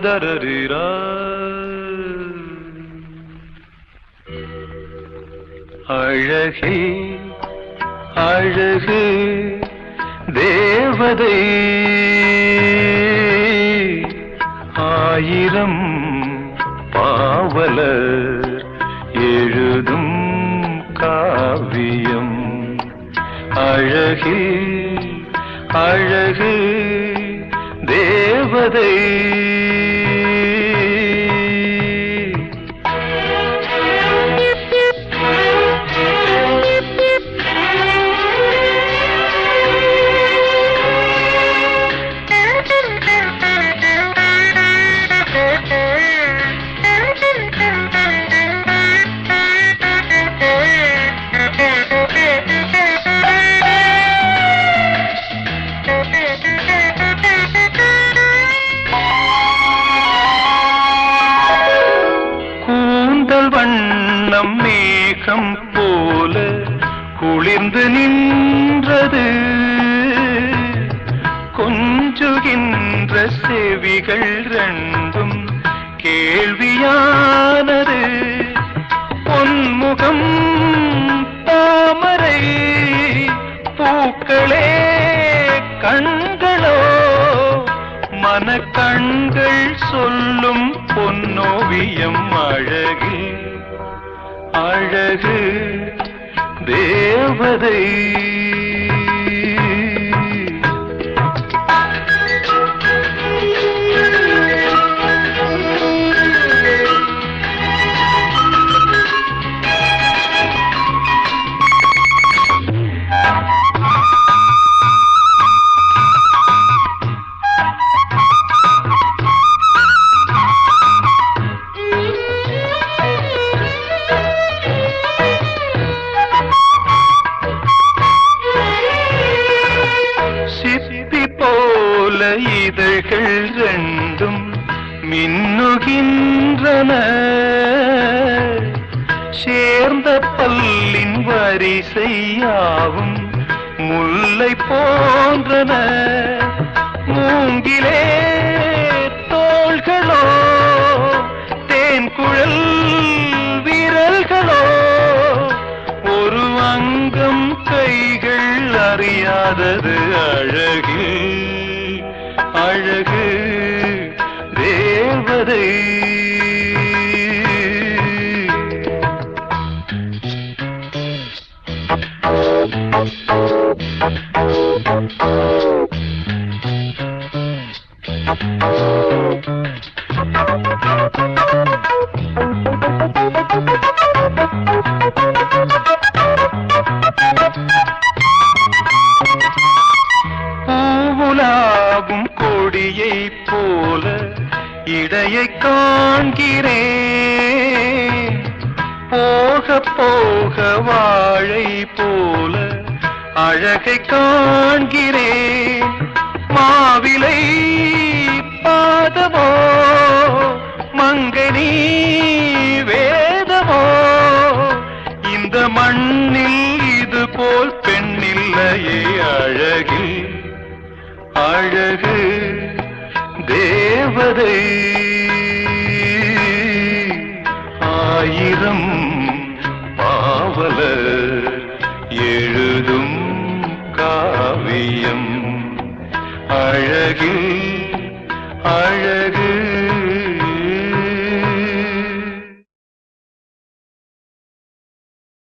பதரரிரா அழகே அழகு தேவதை ஆயிரம் பாவலர் எழுதும் காவியம் அழகே அழகு தேவதை கூந்தல் வண்ணம் மேகம் போல குளிர்ந்து நின்றது கொஞ்சுகின்ற செவிகள் ரெண்டும் கேள்வியானது பொன்முகம் தாமரை பூக்களே கண்களோ மனக்கண்கள் சொல்லும் பொன்னோவியம் அழகு அழகு தேவதை சிப்பி போல இதழ்கள் ரெண்டும் மின்னுகின்றன சேர்ந்த பல்லின் வரிசையாவும் முல்லை போன்றன மூங்கிலே தோள்களோ தேன் குழல் விரல்களோ ஒரு அங்கம் கைகள் அறியாதது அழகு அழகு தேவதை பூவுலாவும் கொடியை போல இடையை காண்கிறேன் போக போக வாழை போல அழகை காண்கிறேன் மாவிலை பாதமோ மங்கனி வேதமோ இந்த மண்ணில் இது போல் பெண்ணில்லையே அழகில் அழகு தேவதை ஆயிரம் பாவலர் எழுதும் காவியம் அழகில்